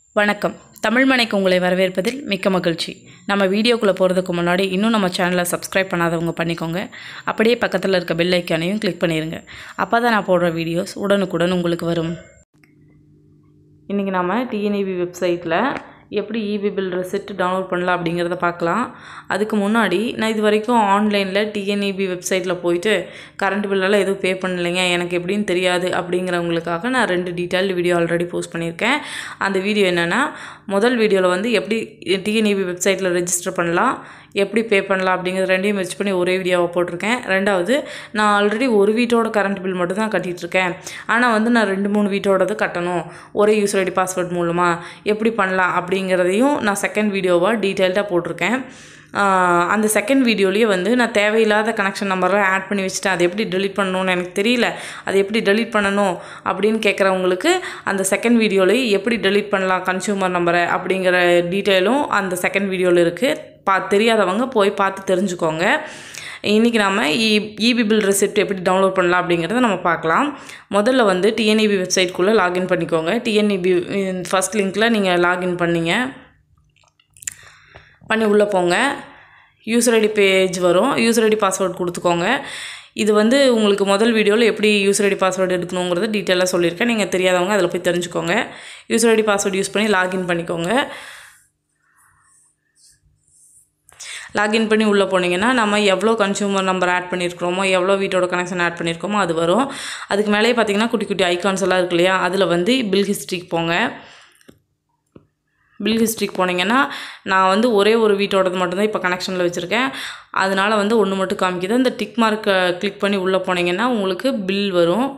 வணக்கம் தமிழ்மனைக்கு உங்களை வரவேற்பதில் மிக்க மகிழ்ச்சி நம்ம வீடியோக்குள்ளே போகிறதுக்கு முன்னாடி இன்னும் நம்ம சேனலை சப்ஸ்கிரைப் பண்ணாதவங்க பண்ணிக்கோங்க அப்படியே பக்கத்தில் இருக்க பெல் ஐக்கானையும் கிளிக் பண்ணிடுங்க அப்போ தான் நான் போடுற வீடியோஸ் உடனுக்குடன் உங்களுக்கு வரும் இன்றைக்கி நாம் டிஎன்இபி வெப்சைட்டில் எப்படி இபி பில் ரெசிப்ட் டவுன்லோட் பண்ணலாம் அப்படிங்கிறத பார்க்கலாம் அதுக்கு முன்னாடி நான் இது வரைக்கும் ஆன்லைனில் டிஎன்இபி வெப்சைட்டில் போயிட்டு கரண்ட் பில்லெல்லாம் எதுவும் பே பண்ணலைங்க எனக்கு எப்படின்னு தெரியாது அப்படிங்கிறவங்களுக்காக நான் ரெண்டு டீட்டெயில் வீடியோ ஆல்ரெடி போஸ்ட் பண்ணியிருக்கேன் அந்த வீடியோ என்னென்னா முதல் வீடியோவில் வந்து எப்படி டிஎன்இபி வெப்சைட்டில் ரெஜிஸ்டர் பண்ணலாம் எப்படி பே பண்ணலாம் அப்படிங்கிறது ரெண்டையும் மெர்ச் பண்ணி ஒரே வீடியோவாக போட்டிருக்கேன் ரெண்டாவது நான் ஆல்ரெடி ஒரு வீட்டோட கரண்ட் பில் மட்டும் தான் கட்டிகிட்ருக்கேன் ஆனால் வந்து நான் ரெண்டு மூணு வீட்டோடது கட்டணும் ஒரே யூசர் ஐடி பாஸ்வேர்ட் மூலமாக எப்படி பண்ணலாம் அப்படிங்கிறதையும் நான் செகண்ட் வீடியோவாக டீட்டெயில்டாக போட்டிருக்கேன் ஆஹ் அந்த செகண்ட் வீடியோலேயே வந்து நான் தேவையில்லாத கனெக்ஷன் நம்பர்லாம் ஆட் பண்ணி வச்சுட்டேன் அது எப்படி டெலீட் பண்ணணும்னு எனக்கு தெரியல அது எப்படி டெலீட் பண்ணணும் அப்படின்னு கேட்குறவங்களுக்கு அந்த செகண்ட் வீடியோலேயே எப்படி டெலீட் பண்ணலாம் கன்சியூமர் நம்பரை அப்படிங்கிற டீட்டெயிலும் அந்த செகண்ட் வீடியோவில் இருக்குது பா தெரியாதவங்க போய் பார்த்து தெரிஞ்சுக்கோங்க இன்றைக்கி நாம் இ இபி பில் ரெசிப்ட் எப்படி டவுன்லோட் பண்ணலாம் அப்படிங்கிறத நம்ம பார்க்கலாம் முதல்ல வந்து டிஎன்இபி வெப்சைட்குள்ளே லாகின் பண்ணிக்கோங்க டிஎன்இபி ஃபஸ்ட் லிங்க்கில் நீங்கள் லாகின் பண்ணீங்க பண்ணி உள்ளே போங்க யூசர் ஐடி பேஜ் வரும் யூசர் ஐடி பாஸ்வேர்ட் கொடுத்துக்கோங்க இது வந்து உங்களுக்கு முதல் வீடியோவில் எப்படி யூசர் ஐடி பாஸ்வேர்டு எடுக்கணுங்கிறத டீட்டெயிலாக சொல்லியிருக்கேன் நீங்கள் தெரியாதவங்க அதில் போய் தெரிஞ்சுக்கோங்க யூசர் ஐடி பாஸ்வேர்டு யூஸ் பண்ணி லாகின் பண்ணிக்கோங்க லாகின் பண்ணி உள்ளே போனீங்கன்னா நம்ம எவ்வளோ கன்சியூமர் நம்பர் ஆட் பண்ணியிருக்கிறோமோ எவ்வளோ வீட்டோட கனெக்ஷன் ஆட் பண்ணியிருக்கோமோ அது வரும் அதுக்கு மேலேயே பார்த்தீங்கன்னா குட்டி குட்டி ஐகான்ஸ் எல்லாம் இருக்கு இல்லையா அதில் வந்து பில் ஹிஸ்ட்ரிக்கு போங்க பில் ஹிஸ்ட்ரிக்கு போனீங்கன்னா நான் வந்து ஒரே ஒரு வீட்டோடது மட்டும்தான் இப்போ கனெக்ஷனில் வச்சுருக்கேன் அதனால் வந்து ஒன்று மட்டும் காமிக்குது இந்த டிக் மார்க்கை கிளிக் பண்ணி உள்ளே போனீங்கன்னா உங்களுக்கு பில் வரும்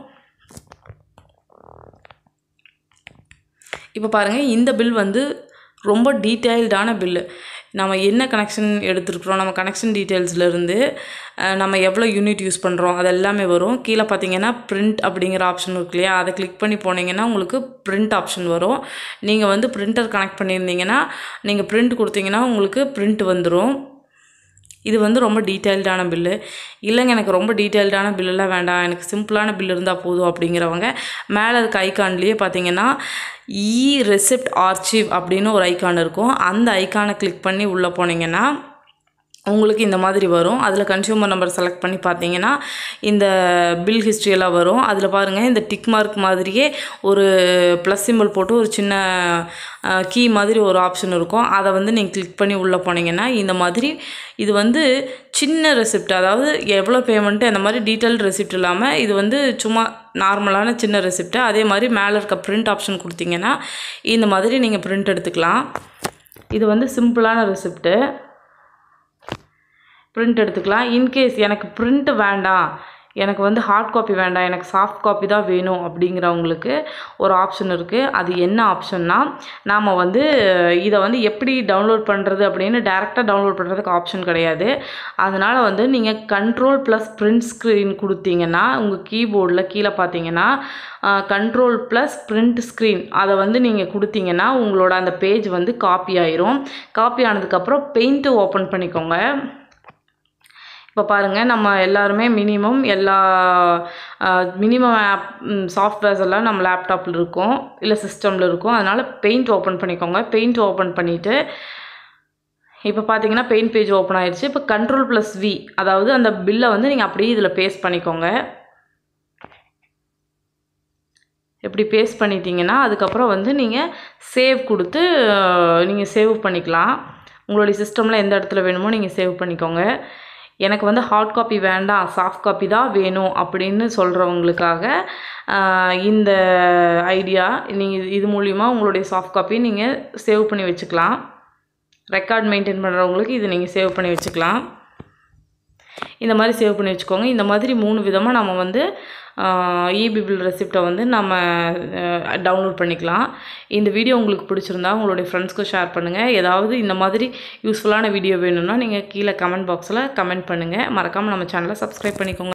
இப்போ பாருங்கள் இந்த பில் வந்து ரொம்ப டீட்டெயில்டான பில்லு நம்ம என்ன கனெக்ஷன் எடுத்துருக்குறோம் நம்ம கனெக்ஷன் டீட்டெயில்ஸ்லேருந்து நம்ம எவ்வளோ யூனிட் யூஸ் பண்ணுறோம் அது எல்லாமே வரும் கீழே பார்த்தீங்கன்னா பிரிண்ட் அப்படிங்கிற ஆப்ஷன் இருக்கு இல்லையா அதை கிளிக் பண்ணி போனீங்கன்னா உங்களுக்கு பிரிண்ட் ஆப்ஷன் வரும் நீங்கள் வந்து பிரிண்டர் கனெக்ட் பண்ணியிருந்தீங்கன்னா நீங்கள் பிரிண்ட் கொடுத்தீங்கன்னா உங்களுக்கு பிரிண்ட் வந்துடும் இது வந்து ரொம்ப டீட்டெயில்டான பில்லு இல்லைங்க எனக்கு ரொம்ப டீட்டெயில்டான பில்லெல்லாம் வேண்டாம் எனக்கு சிம்பிளான பில் இருந்தால் போதும் அப்படிங்கிறவங்க மேலே இருக்க ஐக்கான்லேயே பார்த்தீங்கன்னா இ ரெசிப்ட் ஆர்ச்சிவ் அப்படின்னு ஒரு ஐக்கான் இருக்கும் அந்த ஐக்கானை கிளிக் பண்ணி உள்ளே போனீங்கன்னா உங்களுக்கு இந்த மாதிரி வரும் அதில் கன்சியூமர் நம்பர் செலக்ட் பண்ணி பார்த்தீங்கன்னா இந்த பில் ஹிஸ்ட்ரியெல்லாம் வரும் அதில் பாருங்கள் இந்த டிக் மார்க் மாதிரியே ஒரு ப்ளஸ் சிம்பிள் போட்டு ஒரு சின்ன கீ மாதிரி ஒரு ஆப்ஷன் இருக்கும் அதை வந்து நீங்கள் கிளிக் பண்ணி உள்ளே போனீங்கன்னா இந்த மாதிரி இது வந்து சின்ன ரெசிப்ட் அதாவது எவ்வளோ பேமெண்ட்டு அந்த மாதிரி டீட்டெயில் ரெசிப்ட் இல்லாமல் இது வந்து சும்மா நார்மலான சின்ன ரெசிப்ட்டு அதே மாதிரி மேலே இருக்க பிரிண்ட் ஆப்ஷன் கொடுத்தீங்கன்னா இந்த மாதிரி நீங்கள் பிரிண்ட் எடுத்துக்கலாம் இது வந்து சிம்பிளான ரெசிப்ட்டு பிரிண்ட் எடுத்துக்கலாம் இன்கேஸ் எனக்கு பிரிண்ட் வேண்டாம் எனக்கு வந்து ஹார்ட் காப்பி வேண்டாம் எனக்கு சாஃப்ட் காப்பி தான் வேணும் அப்படிங்கிறவங்களுக்கு ஒரு ஆப்ஷன் இருக்குது அது என்ன ஆப்ஷன்னா நாம் வந்து இதை வந்து எப்படி டவுன்லோட் பண்ணுறது அப்படின்னு டேரெக்டாக டவுன்லோட் பண்ணுறதுக்கு ஆப்ஷன் கிடையாது அதனால் வந்து நீங்கள் கண்ட்ரோல் ப்ளஸ் பிரிண்ட் ஸ்க்ரீன் கொடுத்தீங்கன்னா உங்கள் கீபோர்டில் கீழே பார்த்தீங்கன்னா கண்ட்ரோல் ப்ளஸ் பிரிண்ட் ஸ்க்ரீன் அதை வந்து நீங்கள் கொடுத்தீங்கன்னா உங்களோட அந்த பேஜ் வந்து காப்பி ஆயிரும் காப்பி ஆனதுக்கப்புறம் பெயிண்ட்டு ஓப்பன் பண்ணிக்கோங்க இப்போ பாருங்கள் நம்ம எல்லாருமே மினிமம் எல்லா மினிமம் ஆப் சாஃப்ட்வேர்ஸ் எல்லாம் நம்ம லேப்டாப்பில் இருக்கும் இல்லை சிஸ்டமில் இருக்கும் அதனால் பெயிண்ட் ஓப்பன் பண்ணிக்கோங்க பெயிண்ட் ஓப்பன் பண்ணிவிட்டு இப்போ பார்த்தீங்கன்னா பெயிண்ட் பேஜ் ஓப்பன் ஆயிடுச்சு இப்போ கண்ட்ரோல் ப்ளஸ் வி அதாவது அந்த பில்லை வந்து நீங்கள் அப்படியே இதில் பேஸ்ட் பண்ணிக்கோங்க இப்படி பேஸ்ட் பண்ணிட்டீங்கன்னா அதுக்கப்புறம் வந்து நீங்கள் சேவ் கொடுத்து நீங்கள் சேவ் பண்ணிக்கலாம் உங்களுடைய சிஸ்டமில் எந்த இடத்துல வேணுமோ நீங்கள் சேவ் பண்ணிக்கோங்க எனக்கு வந்து ஹார்ட் காப்பி வேண்டாம் சாஃப்ட் காப்பி தான் வேணும் அப்படின்னு சொல்கிறவங்களுக்காக இந்த ஐடியா நீங்கள் இது மூலிமா உங்களுடைய சாஃப்ட் காப்பி நீங்கள் சேவ் பண்ணி வச்சுக்கலாம் ரெக்கார்ட் மெயின்டைன் பண்ணுறவங்களுக்கு இது நீங்கள் சேவ் பண்ணி வச்சுக்கலாம் இந்த மாதிரி சேவ் பண்ணி வச்சுக்கோங்க இந்த மாதிரி மூணு விதமாக நம்ம வந்து இபி பில் ரெசிப்டை வந்து நம்ம டவுன்லோட் பண்ணிக்கலாம் இந்த வீடியோ உங்களுக்கு பிடிச்சிருந்தா உங்களுடைய ஃப்ரெண்ட்ஸ்க்கும் ஷேர் பண்ணுங்கள் ஏதாவது இந்த மாதிரி யூஸ்ஃபுல்லான வீடியோ வேணும்னா நீங்கள் கீழே கமெண்ட் பாக்ஸில் கமெண்ட் பண்ணுங்கள் மறக்காமல் நம்ம சேனலை சப்ஸ்கிரைப் பண்ணிக்கோங்க